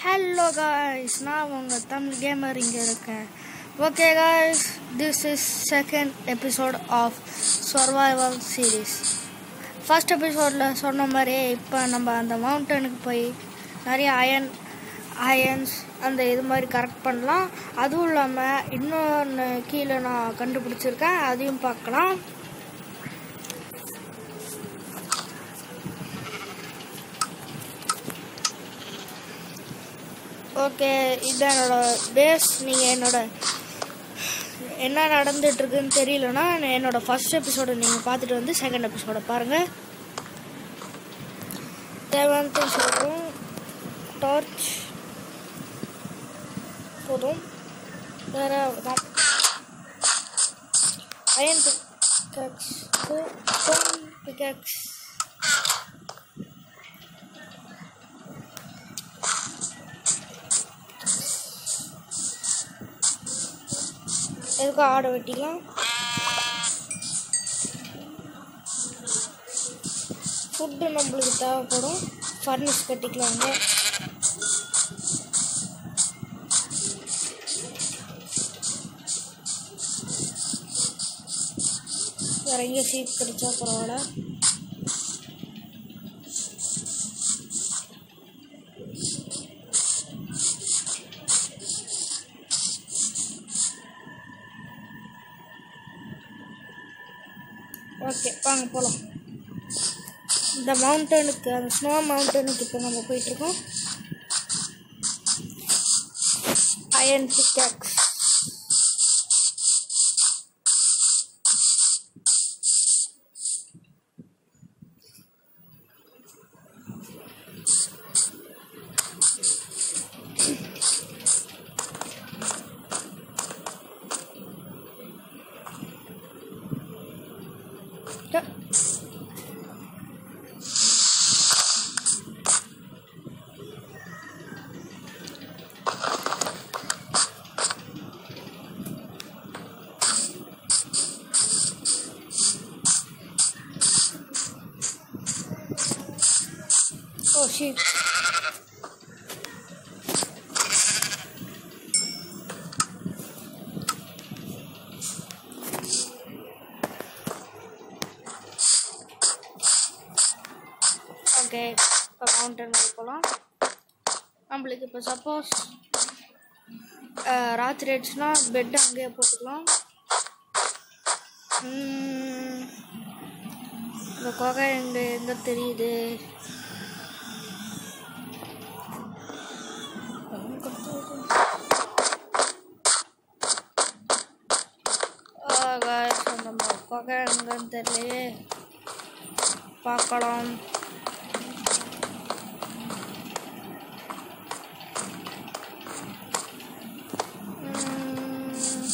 Hello guys நான் உங்கள் Tamil gamer இங்கே இருக்கேன் okay guys this is second episode of survival series first எபிசோடில் சொன்ன மாதிரியே இப்போ நம்ம அந்த மவுண்டனுக்கு போய் நிறைய அயன் அயன்ஸ் அந்த இது மாதிரி கரெக்ட் பண்ணலாம் அதுவும் இல்லாமல் இன்னொன்று கீழே நான் கண்டுபிடிச்சிருக்கேன் அதையும் பார்க்கலாம் ஓகே இதுதான் என்னோட பேஸ் நீங்கள் என்னோட என்ன நடந்துட்டு இருக்குன்னு தெரியலனா என்னோட ஃபர்ஸ்ட் எபிசோட நீங்கள் பார்த்துட்டு வந்து செகண்ட் எபிசோட பாருங்கள் தேவையான சொல்கிறோம் டார்ச் போதும் வேற அயன் பிகாக்ஸ் பிகாக்ஸ் எதுக்கும் ஆடை வெட்டிக்கலாம் ஃபுட்டு நம்மளுக்கு தேவைப்படும் ஃபர்னிஷ் கட்டிக்கலாங்க வேற எங்கே சீட் கிடைச்சா பரவாயில்ல ஓகே வாங்க போகலாம் இந்த மவுண்டனுக்கு அந்த ஸ்னோ மவுண்டனுக்கு இப்போ நம்ம போயிட்டுருக்கோம் iron pickaxe Oh shit. Okay இப்போ மவுண்டன் மேலே போகலாம் நம்மளுக்கு இப்போ சப்போஸ் ராத்திரி ஆயிடுச்சுன்னா பெட் அங்கேயே போட்டுக்கலாம் உம், இந்த குகை எங்கே எங்கே தெரியுது guys, நம்ம குகை எங்கன்னு தெரியலையே பார்க்கலாம் உம்,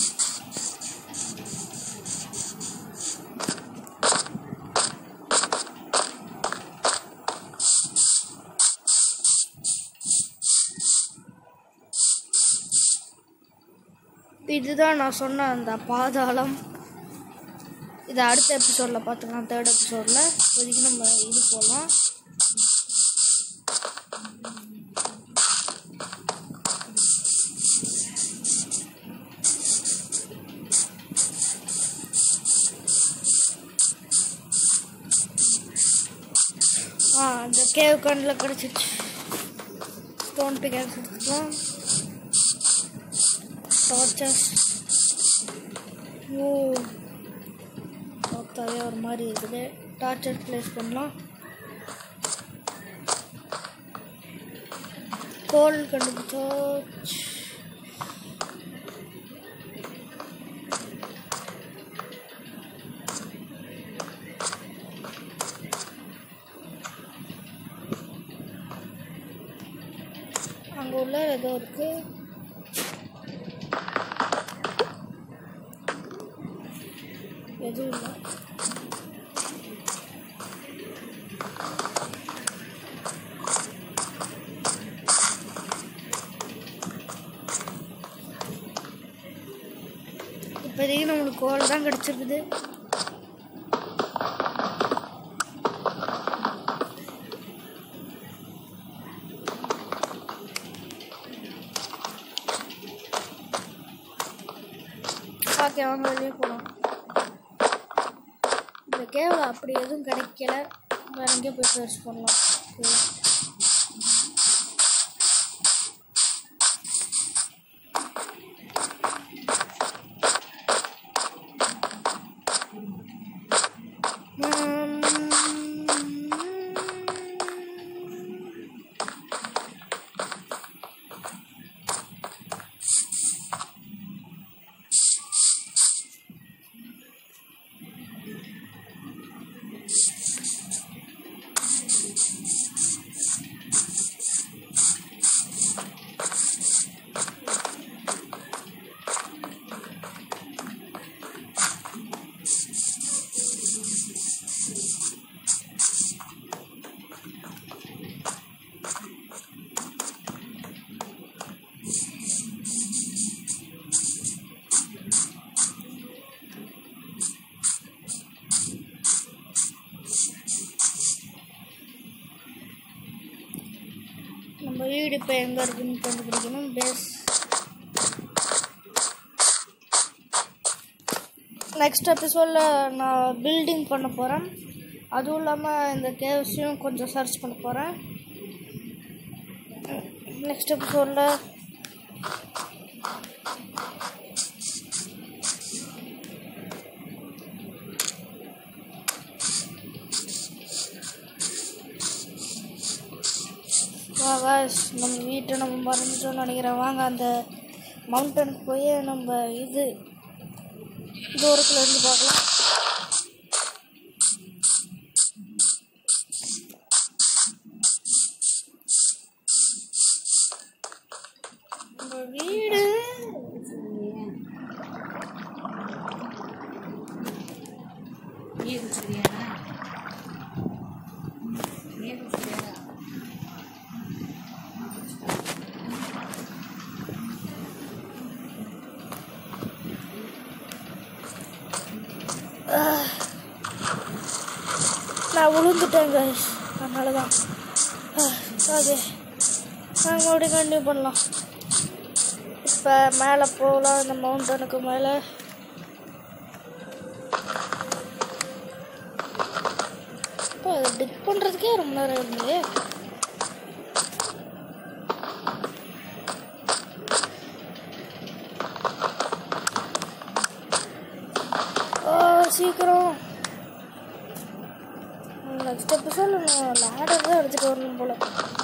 இதுதான் நான் சொன்ன அந்த பாதாளம் இது அடுத்த எபிசோடில் பார்த்துக்கலாம் தேர்ட் எபிசோடில் இப்போதைக்கு நம்ம இது போகலாம் ஆ அந்த கேவ் கண்ணில் கிடச்சிச்சு ஸ்டோன் பிகேக்ஸ் எடுத்துக்கலாம் டார்ச்சஸ் ஓ பார்த்தாவே ஒரு மாதிரி இருக்குது டார்ச்சர் ப்ளேஸ் பண்ணலாம் கோல் கண்டுபிடிச்சாச்சு அங்கே உள்ள ஏதோ இருக்கு எதுவும் இல்லை இப்போதைக்கு நம்மளுக்கு கோல் தான் கிடச்சிருக்குது ஓகே வாங்க வெளியே போகலாம் இந்த கேவில் அப்படி எதுவும் கிடைக்கல வேற எங்கேயோ போய் சர்ச் பண்ணலாம் Okay. உம். நம்ம வீடு இப்போ எங்கே இருக்குன்னு கண்டுபிடிக்கணும் பேஸ் நெக்ஸ்ட் எபிசோடில் நான் பில்டிங் பண்ண போகிறேன் அதுவும் இல்லாமல் இந்த கேவ்ஸையும் கொஞ்சம் சர்ச் பண்ண போகிறேன் நெக்ஸ்ட் எபிசோடில் guys நம்ம வீட்டை நம்ம மறந்துட்டோம்னு நினைக்கிறேன் வாங்க அந்த மவுண்டனுக்கு போய் நம்ம இது தூரத்தில் இருந்து பார்க்கலாம் நம்ம வீடு நீ குடிச்சிருக்கியா நீ குடிச்சிருக்கியா நான் விழுந்துட்டேன் guys அதனால தான் ஓகே நாங்கள் அப்படியே கண்டினியூ பண்ணலாம் இப்போ மேலே போகலாம் இந்த மவுண்டனுக்கு மேலே இப்போ டிக் பண்ணுறதுக்கே ரொம்ப நேரம் இருந்தது ஓ சீக்கிரம் நெக்ஸ்ட் எபிசோட் நான் லேடர் தான் எடுத்துகிட்டு வரணும் போல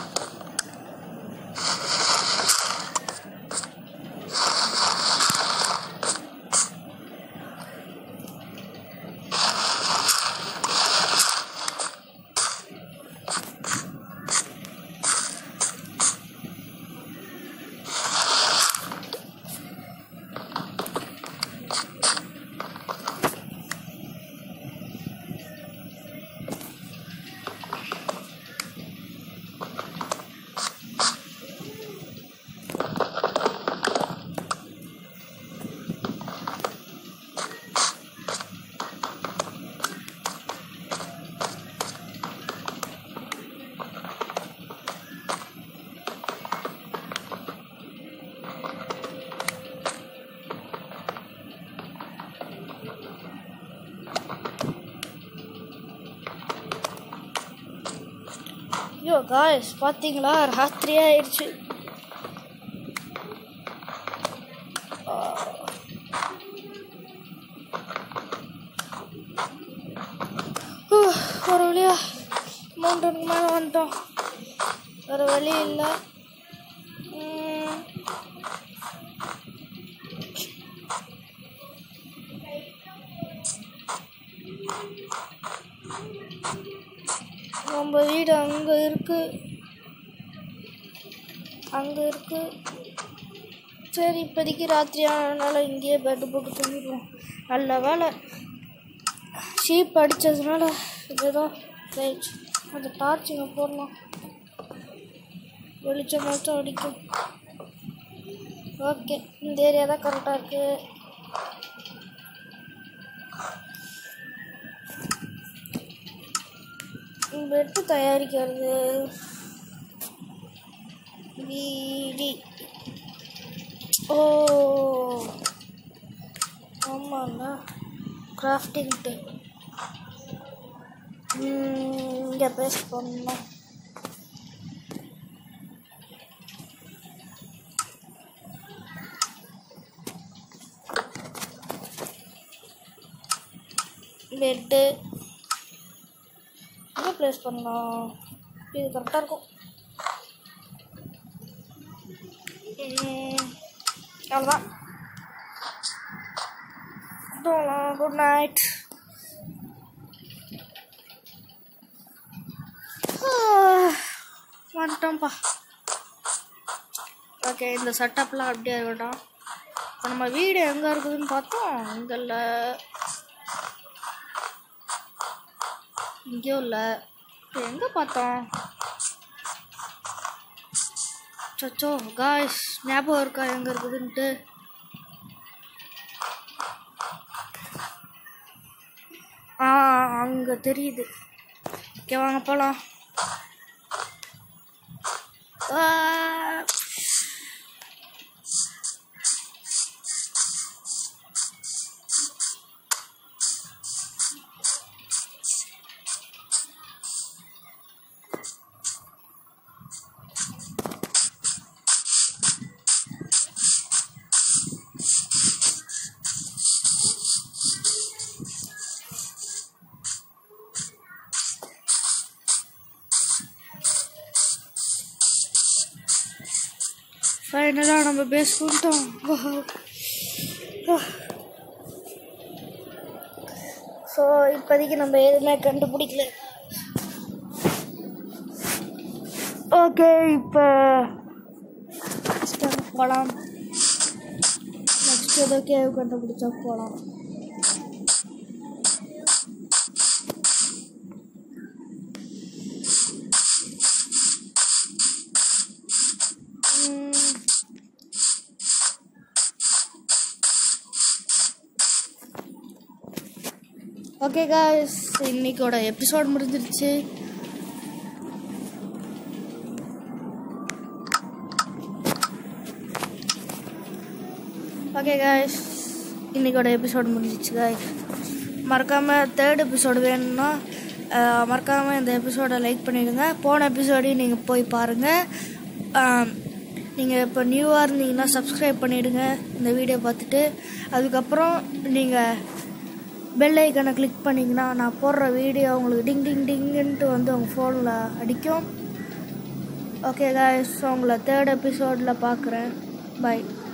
ஐயோ காய்ஸ் பார்த்தீங்களா ராத்திரி ஆயிடுச்சு ஆ. ஹூ, ஒரு வழியா மவுண்டனுக்கு மேலே வந்துட்டோம் வேறு வழி இல்லை ம். நம்ம வீடு அங்கே இருக்கு அங்கே இருக்கு சரி இப்போதைக்கு ராத்திரி ஆனதுனால இங்கேயே பெட்டு போட்டு தூங்கிடுவோம் நல்ல வேலை ஷீப் அடித்ததுனால இதுதான் போயிடுச்சு அந்த டார்ச் இங்கே போடலாம் வெளிச்சம் மட்டும் அடிக்கும் ஓகே இந்த ஏரியா தான் கரெக்டாக இருக்குது பெட்டு தயாரிக்கிறது வீடி ஓ பண்ணலாம்ல கிராஃப்டிங்ட்டு இங்கே பேஸ்ட் பண்ணலாம் பெட்டு எங்கே ப்ளேஸ் பண்ணலாம் இது கரெக்டாக இருக்கும் ம், அவ்வளோதான் குட் நைட் வந்துட்டோம்ப்பா ஓகே இந்த செட்டப்லாம் அப்படியே இருக்கட்டும் இப்போ நம்ம வீடு எங்கே இருக்குதுன்னு பார்த்தோம் இங்கே இல்லை இங்கேயும் இல்லை இப்போ எங்கே பார்த்தோம் சச்சோ காய்ஸ் ஞாபகம் இருக்கா எங்கே இருக்குதுன்ட்டு ஆ அங்கே தெரியுது ஓகே வாங்க போகலாம் ஃபைனலாக நம்ம பேஸ் பண்ணிட்டோம் ஸோ இப்போதைக்கு நம்ம எதுவுமே கண்டுபிடிக்கல ஓகே இப்போ போகலாம் நெக்ஸ்ட் ஏதோ கேவ் கண்டுபிடிச்சா போகலாம் ஓகே காய்ஸ் இன்னைக்கோட எபிசோட் முடிஞ்சிருச்சு ஓகே காய்ஸ் இன்னைக்கோட எபிசோட் முடிஞ்சிச்சு காய்ஸ் மறக்காமல் தேர்ட் எபிசோடு வேணும்னா அஹ், மறக்காம இந்த எபிசோடை லைக் பண்ணிடுங்க போன எபிசோடையும் நீங்கள் போய் பாருங்கள் நீங்கள் இப்போ நியூவாக இருந்தீங்கன்னா சப்ஸ்கிரைப் பண்ணிவிடுங்க இந்த வீடியோ பார்த்துட்டு அதுக்கப்புறம் நீங்கள் பெல் ஐக்கனை கிளிக் பண்ணிங்கன்னா நான் போடுற வீடியோ உங்களுக்கு டிங் டிங் டிங்குன்ட்டு வந்து உங்கள் ஃபோனில் அடிக்கும் ஓகே காய்ஸ் உங்களை தேர்ட் எபிசோடில் பார்க்குறேன் பை